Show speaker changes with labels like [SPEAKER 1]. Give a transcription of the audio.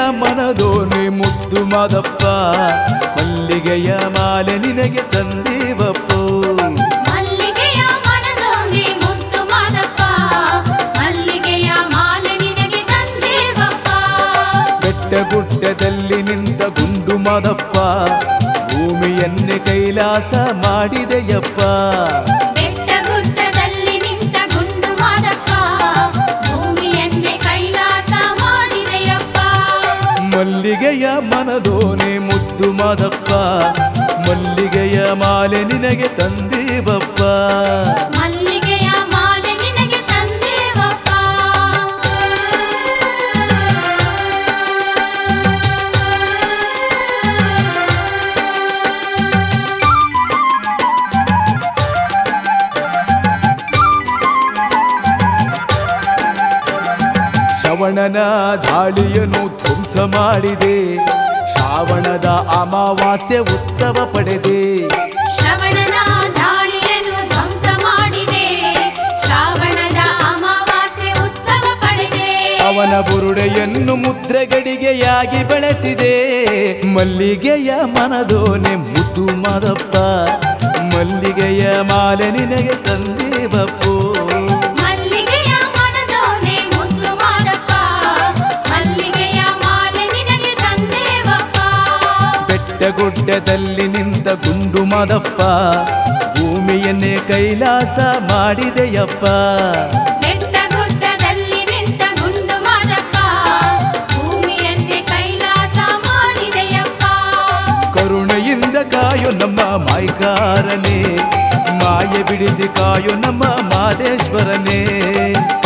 [SPEAKER 1] ಮನದೋನೆ ಮುದ್ದು ಮಾದಪ್ಪ ಮಲ್ಲಿಗೆಯ ಮಾಲೆ ನಿನಗೆ ತಂದೇವಪ್ಪೋ
[SPEAKER 2] ಮಲ್ಲಿಗೆಯ ಮನದೋನೆ ಮುದ್ದು ಮಾದಪ್ಪ ಮಲ್ಲಿಗೆಯ ಮಾಲೆ ನಿನಗೆ ತಂದೇವಪ್ಪ
[SPEAKER 1] ಬೆಟ್ಟ ಗುಡ್ಡದಲ್ಲಿ ನಿಂತ ಗುಂಡು ಮಾದಪ್ಪ ಭೂಮಿಯನ್ನೇ ಕೈಲಾಸ ಮಾಡಿದೆಯಪ್ಪ
[SPEAKER 2] ಬೆಟ್ಟ ಗುಡ್ಡದಲ್ಲಿ ನಿಂತ ಗುಂಡು ಮಾದಪ್ಪ ಭೂಮಿಯನ್ನೇ ಕೈಲಾಸ ಮಾಡಿದೆಯಪ್ಪ
[SPEAKER 1] ಮಲ್ಲಿಗೆಯ ಮನದೋನೆ ಮುದ್ದು ಮಾದಪ್ಪ ಮಲ್ಲಿಗೆಯ ಮಾಲೆ ನಿನಗೆ ತಂದೇವಪ್ಪ
[SPEAKER 2] ಮಲ್ಲಿಗೆಯ ಮಾಲೆ ನಿನಗೆ ತಂದೇವಪ್ಪ
[SPEAKER 1] ಶ್ರವಣನ ದಾಳಿಯನ್ನು ಧ್ವಂಸ ಮಾಡಿದೆ ಶ್ರಾವಣದ ಅಮಾವಾಸ್ಯೆ ಉತ್ಸವ ಪಡೆದೆ
[SPEAKER 2] ಶ್ರವಣನ ದಾಳಿಯನ್ನು ಧ್ವಂಸ ಮಾಡಿದೆ ಶ್ರಾವಣದ ಅಮಾವಾಸ್ಯೆ ಉತ್ಸವ ಪಡೆದೆ
[SPEAKER 1] ಅವನ ಬುರುಡೆಯನ್ನು ಮುದ್ರೆಗಡಿಗೆಯಾಗಿ ಬೆಳೆಸಿದೆ ಮಲ್ಲಿಗೆಯ ಮನದೋನೆ ಮುದ್ದು ಮಾದಪ್ಪ ಮಲ್ಲಿಗೆಯ ಮಾಲೆ ನಿನಗೆ ತಂದೇವಪ್ಪೋ
[SPEAKER 2] ಮಲ್ಲಿಗೆಯ ಮನದೋನೆ ಮುದ್ದು ಮಾದಪ್ಪ ಮಲ್ಲಿಗೆಯ ಮಾಲೆ ನಿನಗೆ ತಂದೇವಪ್ಪ
[SPEAKER 1] ಬೆಟ್ಟಗುಡ್ಡದಲ್ಲಿ ನಿಂತ ಗುಂಡು ಮಾದಪ್ಪ ಭೂಮಿಯನ್ನೇ ಕೈಲಾಸ ಮಾಡಿದೆಯಪ್ಪ
[SPEAKER 2] ಬೆಟ್ಟ ಗುಡ್ಡದಲ್ಲಿ ನಿಂತ ಗುಂಡು ಮಾದಪ್ಪ ಭೂಮಿಯನ್ನೇ ಕೈಲಾಸ ಮಾಡಿದೆಯಪ್ಪ
[SPEAKER 1] ಕರುಣೆಯಿಂದ ಕಾಯೋ ನಮ್ಮ ಮಾಯ್ಕಾರನೇ ಮಾಯ ಬಿಡಿಸಿ ಕಾಯೋ ನಮ್ಮ ಮಾದೇಶ್ವರನೇ